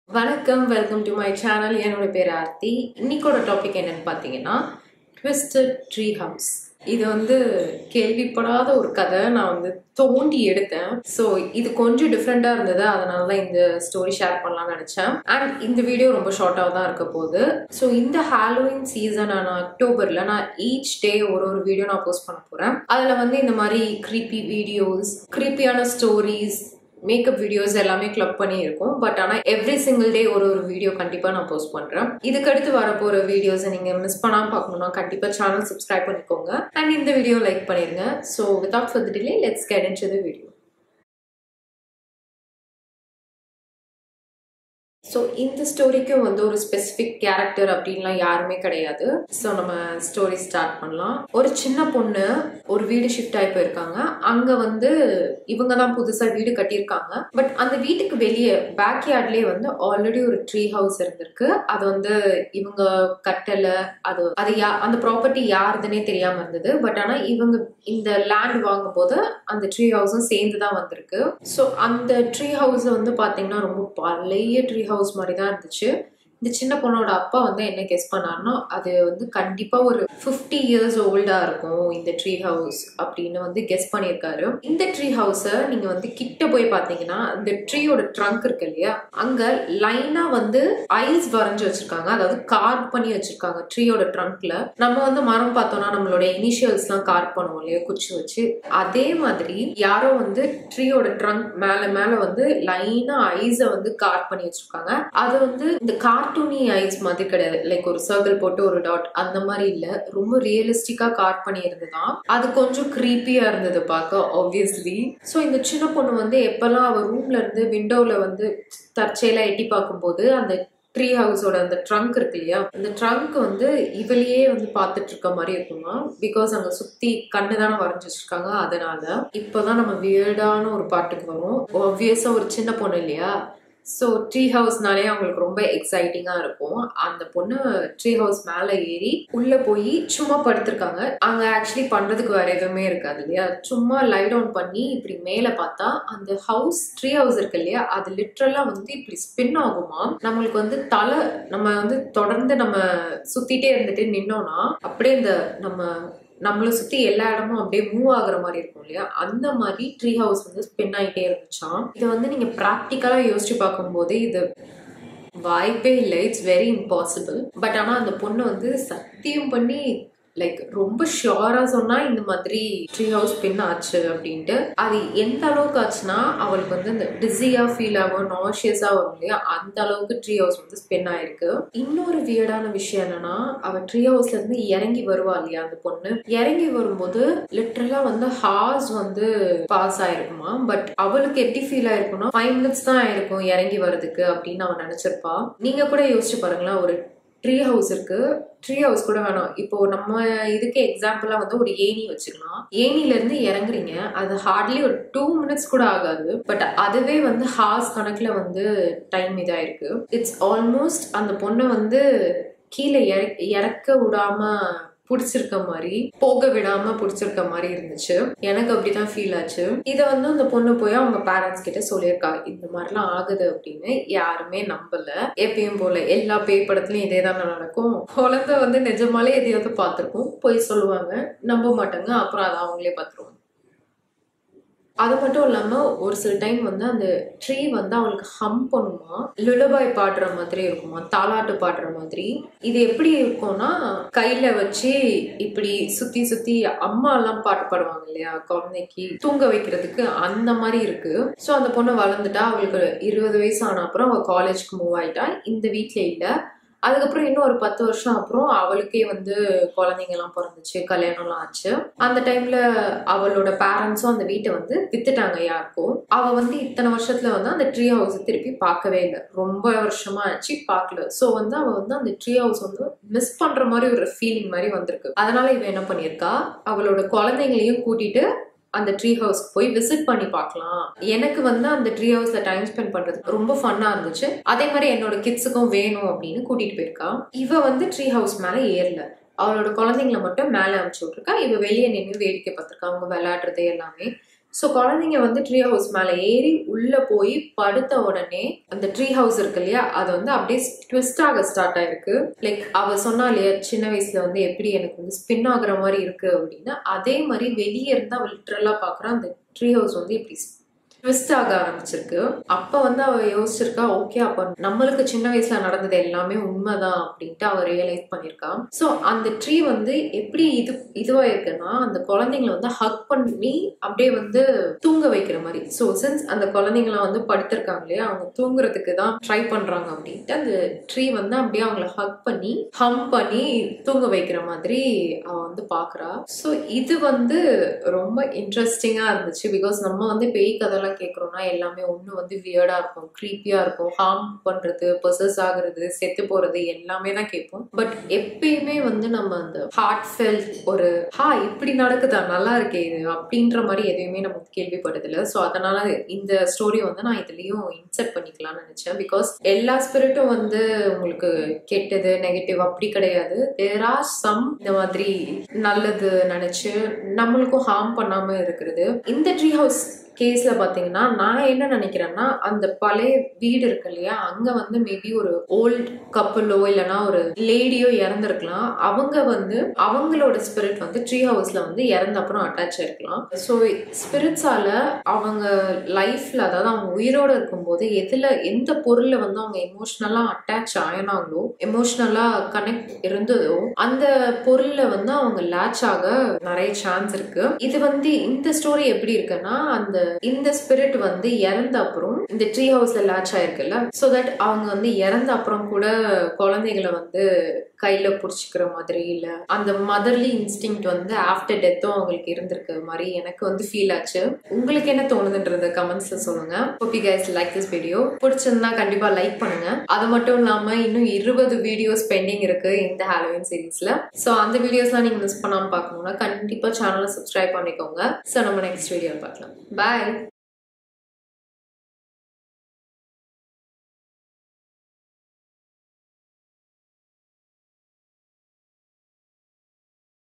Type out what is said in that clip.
வணக்கம் welcome to my channel என்னோட பேர் ஆர்த்தி இன்னைக்கோட டாபிக் என்னன்னு பார்த்தீங்கன்னா ட்விஸ்டட் ட்ரீ ஹவுஸ் இது வந்து கேள்விப்படாத ஒரு கதை நான் வந்து தோண்டி எடுத்தேன் ஸோ இது கொஞ்சம் டிஃப்ரெண்ட்டாக இருந்தது அதனால தான் இந்த ஸ்டோரி ஷேர் பண்ணலாம்னு நினச்சேன் அண்ட் இந்த வீடியோ ரொம்ப ஷார்ட்டாக தான் இருக்க போகுது ஸோ இந்த ஹாலோவின் சீசன் நான் அக்டோபரில் நான் ஈச் டே ஒரு ஒரு வீடியோ நான் போஸ்ட் பண்ண போகிறேன் அதில் வந்து இந்த மாதிரி க்ரீப்பி வீடியோஸ் க்ரீப்பியான ஸ்டோரிஸ் மேக்கப் வீடியோஸ் எல்லாமே கிளப் பண்ணி இருக்கும் பட் ஆனால் எவ்ரி சிங்கிள் டே ஒரு ஒரு வீடியோ கண்டிப்பாக நான் போஸ்ட் பண்ணுறேன் இதுக்கடுத்து வரப்போகிற வீடியோஸை நீங்கள் மிஸ் பண்ணாமல் பார்க்கணும்னா கண்டிப்பாக சேனல் சப்ஸ்கிரைப் பண்ணிக்கோங்க அண்ட் இந்த வீடியோ லைக் பண்ணிடுங்க so without further delay let's get into the video so இந்த ஸ்டோரிக்கும் வந்து ஒரு ஸ்பெசிஃபிக் கேரக்டர் அப்படின்லாம் யாருமே கிடையாது ஸோ நம்ம ஸ்டோரி ஸ்டார்ட் பண்ணலாம் ஒரு சின்ன பொண்ணு ஒரு வீடு ஷிஃப்ட் ஆகி போயிருக்காங்க அங்கே வந்து இவங்க தான் புதுசாக வீடு கட்டியிருக்காங்க பட் அந்த வீட்டுக்கு வெளியே பேக் யார்ட்லேயே வந்து ஆல்ரெடி ஒரு ட்ரீ ஹவுஸ் இருந்திருக்கு அது வந்து இவங்க கட்டலை அது அது யா அந்த ப்ராப்பர்ட்டி யாருதுன்னே தெரியாமல் இருந்தது பட் ஆனால் இவங்க இந்த லேண்ட் வாங்கும் போது அந்த ட்ரீ ஹவுஸும் சேர்ந்து தான் வந்திருக்கு ஸோ அந்த ட்ரீ ஹவுஸ் வந்து பார்த்தீங்கன்னா ரொம்ப பழைய ட்ரீ ஹவுஸ் மாதிரி தான் இருந்துச்சு இந்த சின்ன பொண்ணோட அப்பா வந்து என்ன கெஸ் பண்ணாருன்னா அது வந்து கண்டிப்பாக ஒரு ஃபிஃப்டி இயர்ஸ் ஓல்டாக இருக்கும் இந்த ட்ரீ ஹவுஸ் அப்படின்னு வந்து கெஸ் பண்ணியிருக்காரு இந்த ட்ரீ ஹவுஸை நீங்கள் வந்து கிட்ட போய் பார்த்தீங்கன்னா இந்த ட்ரீயோட ட்ரங்க் இருக்கு இல்லையா அங்கே லைனாக வந்து ஐஸ் வரைஞ்சி வச்சிருக்காங்க அதாவது கார்ட் பண்ணி வச்சிருக்காங்க ட்ரீயோட ட்ரங்க்ல நம்ம வந்து மரம் பார்த்தோம்னா நம்மளோட இனிஷியல்ஸ்லாம் கார்ட் பண்ணுவோம் இல்லையா குச்சி வச்சு அதே மாதிரி யாரோ வந்து ட்ரீயோட ட்ரங்க் மேலே மேலே வந்து லைனாக ஐஸை வந்து கார்ட் பண்ணி வச்சிருக்காங்க அது வந்து இந்த கார் கார்ட்டூனி ஐஸ் மாதிரி கிடையாது லைக் ஒரு சர்க்கிள் போட்டு ஒரு டாட் அந்த மாதிரி இல்ல ரொம்ப ரியலிஸ்டிக்கா கார்ட் பண்ணி இருந்ததுதான் அது கொஞ்சம் க்ரீப்பியா இருந்தது பார்க்க ஆப்வியஸ்லி ஸோ இந்த சின்ன பொண்ணு வந்து எப்பெல்லாம் அவ ரூம்ல இருந்து விண்டோல வந்து தற்செயலா எட்டி பார்க்கும்போது அந்த ட்ரீ ஹவுஸோட அந்த ட்ரங்க் இருக்கு இல்லையா அந்த ட்ரங்க் வந்து இவளையே வந்து பார்த்துட்டு இருக்க மாதிரி இருக்குமா பிகாஸ் அங்க சுத்தி கண்ணு தானே வரைஞ்சி வச்சிருக்காங்க அதனால இப்போதான் நம்ம வியர்டான ஒரு பாட்டுக்கு வரும் ஆப்வியஸா ஒரு சின்ன பொண்ணு இல்லையா ஸோ ட்ரீ ஹவுஸ்னாலே அவங்களுக்கு ரொம்ப எக்ஸைட்டிங்காக இருக்கும் அந்த பொண்ணு ட்ரீ ஹவுஸ் மேலே ஏறி உள்ளே போய் சும்மா படுத்திருக்காங்க அங்கே ஆக்சுவலி பண்ணுறதுக்கு வேற எதுவுமே இருக்காது இல்லையா சும்மா லை டவுன் பண்ணி இப்படி மேலே பார்த்தா அந்த ஹவுஸ் ட்ரீ ஹவுஸ் இருக்கு இல்லையா அது லிட்ரலாக வந்து இப்படி ஸ்பின் ஆகுமா நம்மளுக்கு வந்து தலை நம்ம வந்து தொடர்ந்து நம்ம சுற்றிட்டே இருந்துட்டு நின்னோம்னா அப்படியே இந்த நம்ம நம்மளை சுத்தி எல்லா இடமும் அப்படியே மூவ் ஆகுற மாதிரி இருக்கும் இல்லையா அந்த மாதிரி ட்ரீ ஹவுஸ் வந்து ஸ்பின் ஆகிட்டே இருந்துச்சாம் இதை வந்து நீங்க ப்ராக்டிக்கலா யோசிச்சு பார்க்கும்போது இது வாய்ப்பே இல்லை இட்ஸ் வெரி இம்பாசிபிள் பட் ஆனா அந்த பொண்ணு வந்து சத்தியம் பண்ணி லைக் ரொம்ப ஷியோரா சொன்னா இந்த மாதிரி ட்ரீ ஹவுஸ் பின் ஆச்சு அப்படின்ட்டு அது எந்த அளவுக்கு ஆச்சுன்னா அவளுக்கு வந்து இந்த டிஸியா ஃபீல் ஆகும் நாஷியஸா வரும் இல்லையா அந்த அளவுக்கு ட்ரீ ஹவுஸ் வந்து ஸ்பின் ஆயிருக்கு இன்னொரு வியர்டான விஷயம் என்னன்னா அவ ட்ரீ ஹவுஸ்ல இருந்து இறங்கி வருவா இல்லையா அந்த பொண்ணு இறங்கி வரும்போது லிட்டரலா வந்து ஹார்ஸ் வந்து பாஸ் ஆயிருக்குமா பட் அவளுக்கு எப்படி ஃபீல் ஆயிருக்கும்னா ஃபைவ் மினிட்ஸ் தான் ஆயிருக்கும் இறங்கி வர்றதுக்கு அப்படின்னு அவன் நினைச்சிருப்பா நீங்க கூட யோசிச்சு பாருங்களேன் ஒரு ட்ரீ ஹவுஸ் இருக்கு ட்ரீ ஹவுஸ் கூட வேணாம் இப்போ நம்ம இதுக்கு எக்ஸாம்பிளா வந்து ஒரு ஏணி வச்சுக்கலாம் ஏணில இருந்து இறங்குறீங்க அது ஹார்ட்லி ஒரு டூ மினிட்ஸ் கூட ஆகாது பட் அதுவே வந்து ஹார்ஸ் கணக்குல வந்து டைம் இதாயிருக்கு இட்ஸ் ஆல்மோஸ்ட் அந்த பொண்ணை வந்து கீழே இறக்க விடாம பிடிச்சிருக்க மாதிரி போக விடாம பிடிச்சிருக்க மாதிரி இருந்துச்சு எனக்கு அப்படிதான் ஃபீல் ஆச்சு இதை வந்து அந்த பொண்ணு போய் அவங்க பேரண்ட்ஸ் கிட்ட சொல்லியிருக்கா இந்த மாதிரிலாம் ஆகுது அப்படின்னு யாருமே நம்பல எப்பயும் போல எல்லா பேய் படத்துலயும் இதே தான் நடக்கும் குழந்தை வந்து நிஜமாலே எதையாவது பார்த்துருக்கும் போய் சொல்லுவாங்க நம்ப மாட்டாங்க அப்புறம் அதை அவங்களே பார்த்துருவாங்க அது மட்டும் இல்லாமல் ஒரு சில டைம் வந்து அந்த ட்ரீ வந்து அவளுக்கு ஹம் பண்ணுமா லுலபாய் பாடுற மாதிரி இருக்குமா தாலாட்டு பாடுற மாதிரி இது எப்படி இருக்கும்னா கையில வச்சு இப்படி சுத்தி சுத்தி அம்மா எல்லாம் பாட்டு பாடுவாங்க இல்லையா குழந்தைக்கு தூங்க வைக்கிறதுக்கு அந்த மாதிரி இருக்கு ஸோ அந்த பொண்ணு வளர்ந்துட்டா அவளுக்கு இருபது வயசு ஆன அப்புறம் அவள் காலேஜ்க்கு மூவ் ஆயிட்டா இந்த வீட்டில் இல்லை அதுக்கப்புறம் இன்னும் ஒரு பத்து வருஷம் அப்புறம் அவளுக்கே வந்து குழந்தைங்கலாம் பிறந்துச்சு கல்யாணம்லாம் ஆச்சு அந்த டைம்ல அவளோட பேரண்ட்ஸும் அந்த வீட்டை வந்து வித்துட்டாங்க யாருக்கும் அவ வந்து இத்தனை வருஷத்துல வந்து அந்த ட்ரீ ஹவுஸ் திருப்பி பார்க்கவே இல்லை ரொம்ப வருஷமா ஆச்சு பார்க்கல ஸோ வந்து அவ வந்து அந்த ட்ரீ ஹவுஸ் வந்து மிஸ் பண்ற மாதிரி ஒரு ஃபீலிங் மாதிரி வந்திருக்கு அதனால இவ என்ன பண்ணியிருக்கா அவளோட குழந்தைங்களையும் கூட்டிட்டு அந்த ட்ரீ ஹவுஸ்க்கு போய் விசிட் பண்ணி பார்க்கலாம் எனக்கு வந்து அந்த ட்ரீ ஹவுஸ்ல டைம் ஸ்பெண்ட் பண்றது ரொம்ப ஃபன்னா இருந்துச்சு அதே மாதிரி என்னோட கிட்ஸுக்கும் வேணும் அப்படின்னு கூட்டிட்டு போயிருக்கா இவ வந்து ட்ரீ ஹவுஸ் மேல ஏறல அவளோட குழந்தைங்களை மட்டும் மேலே அனுப்பிச்சு விட்ருக்கா இவ வெளியே நின்று வேடிக்கை பார்த்துருக்கா அவங்க விளையாடுறது எல்லாமே ஸோ குழந்தைங்க வந்து ட்ரீ ஹவுஸ் மேலே ஏறி உள்ள போய் படுத்த உடனே அந்த ட்ரீ ஹவுஸ் இருக்கு இல்லையா அது வந்து அப்படியே ட்விஸ்ட் ஆக ஸ்டார்ட் ஆயிருக்கு லைக் அவ சொன்னா இல்லையா சின்ன வயசுல வந்து எப்படி எனக்கு வந்து ஸ்பின் ஆகுற மாதிரி இருக்கு அப்படின்னா அதே மாதிரி வெளியே இருந்தா அவள் லிட்ரலா பாக்குறா அந்த ட்ரீ ஹவுஸ் வந்து இப்படி ட்விஸ்ட் ஆக ஆரம்பிச்சிருக்கு அப்ப வந்து அவ யோசிச்சிருக்கா ஓகே அப்ப நம்மளுக்கு சின்ன வயசுல நடந்தது எல்லாமே உண்மைதான் அப்படின்ட்டு அவ ரியலைஸ் பண்ணிருக்கா சோ அந்த ட்ரீ வந்து எப்படி இது இதுவா இருக்குன்னா அந்த குழந்தைங்களை வந்து ஹக் பண்ணி அப்படியே வந்து தூங்க வைக்கிற மாதிரி சோ சின்ஸ் அந்த குழந்தைங்களாம் வந்து படுத்திருக்காங்க இல்லையா அவங்க தூங்குறதுக்கு தான் ட்ரை பண்றாங்க அப்படின்ட்டு அந்த ட்ரீ வந்து அப்படியே அவங்கள ஹக் பண்ணி ஹம் பண்ணி தூங்க வைக்கிற மாதிரி அவ வந்து பாக்குறா சோ இது வந்து ரொம்ப இன்ட்ரெஸ்டிங்கா இருந்துச்சு பிகாஸ் நம்ம வந்து பேய் கதைலாம் கேட்குறோம்னா எல்லாமே ஒன்று வந்து வியர்டா இருக்கும் க்ரீப்பியா இருக்கும் ஹார்ம் பண்றது பொசஸ் ஆகுறது செத்து போறது எல்லாமே தான் கேட்போம் பட் எப்பயுமே வந்து நம்ம அந்த ஹார்ட் ஃபெல் ஒரு ஹா இப்படி நடக்குதா நல்லா இருக்கே இது அப்படின்ற மாதிரி எதுவுமே நம்ம கேள்விப்பட்டதில்ல ஸோ அதனால இந்த ஸ்டோரி வந்து நான் இதுலயும் இன்செர்ட் பண்ணிக்கலாம்னு நினைச்சேன் பிகாஸ் எல்லா ஸ்பிரிட்டும் வந்து உங்களுக்கு கெட்டது நெகட்டிவ் அப்படி கிடையாது தேர் ஆர் சம் இந்த மாதிரி நல்லது நினைச்சு நம்மளுக்கும் ஹார்ம் பண்ணாம இருக்கிறது இந்த ட்ரீ ஹவுஸ் கேஸ்ல பாத்தீங்கன்னா நான் என்ன நினைக்கிறேன்னா அந்த பழைய வீடு இருக்கு இல்லையா அங்க வந்து மேபி ஒரு ஓல்ட் கப்பலோ இல்லைன்னா ஒரு லேடியோ இறந்துருக்கலாம் அவங்க வந்து அவங்களோட ஸ்பிரிட் வந்து ட்ரீ ஹவுஸ்ல வந்து இறந்த அப்புறம் அட்டாச் ஆயிருக்கலாம் ஸோ ஸ்பிரிட்ஸால அவங்க லைஃப்ல அதாவது அவங்க உயிரோட இருக்கும்போது எதுல எந்த பொருள்ல வந்து அவங்க எமோஷனலா அட்டாச் ஆயினாங்களோ எமோஷனலா கனெக்ட் இருந்ததோ அந்த பொருள்ல வந்து அவங்க லேட்ச் ஆக நிறைய சான்ஸ் இருக்கு இது வந்து இந்த ஸ்டோரி எப்படி இருக்குன்னா அந்த இந்த ஸ்பிரிட் வந்து இறந்த அப்புறம் இந்த ட்ரீ ஹவுஸ்ல லேட்ச் ஆயிருக்குல்ல சோ தட் அவங்க வந்து இறந்த அப்புறம் கூட குழந்தைகளை வந்து கையில புடிச்சுக்கிற மாதிரி இல்ல அந்த மதர்லி இன்ஸ்டிங் வந்து ஆஃப்டர் டெத்தும் அவங்களுக்கு இருந்திருக்க மாதிரி எனக்கு வந்து ஃபீல் ஆச்சு உங்களுக்கு என்ன தோணுதுன்றத கமெண்ட்ஸ்ல சொல்லுங்க hope you guys like this video பிடிச்சிருந்தா கண்டிப்பா லைக் பண்ணுங்க அது மட்டும் இல்லாம இன்னும் இருபது வீடியோஸ் பெண்டிங் இருக்கு இந்த ஹாலோவின் சீரீஸ்ல சோ அந்த வீடியோஸ்லாம் நீங்க மிஸ் பண்ணாம பார்க்கணும்னா கண்டிப்பா சேனலை சப்ஸ்கிரைப் பண்ணிக்கோங்க சோ நம்ம நெக்ஸ்ட் வீடியோ பார்க்கலாம் பாய்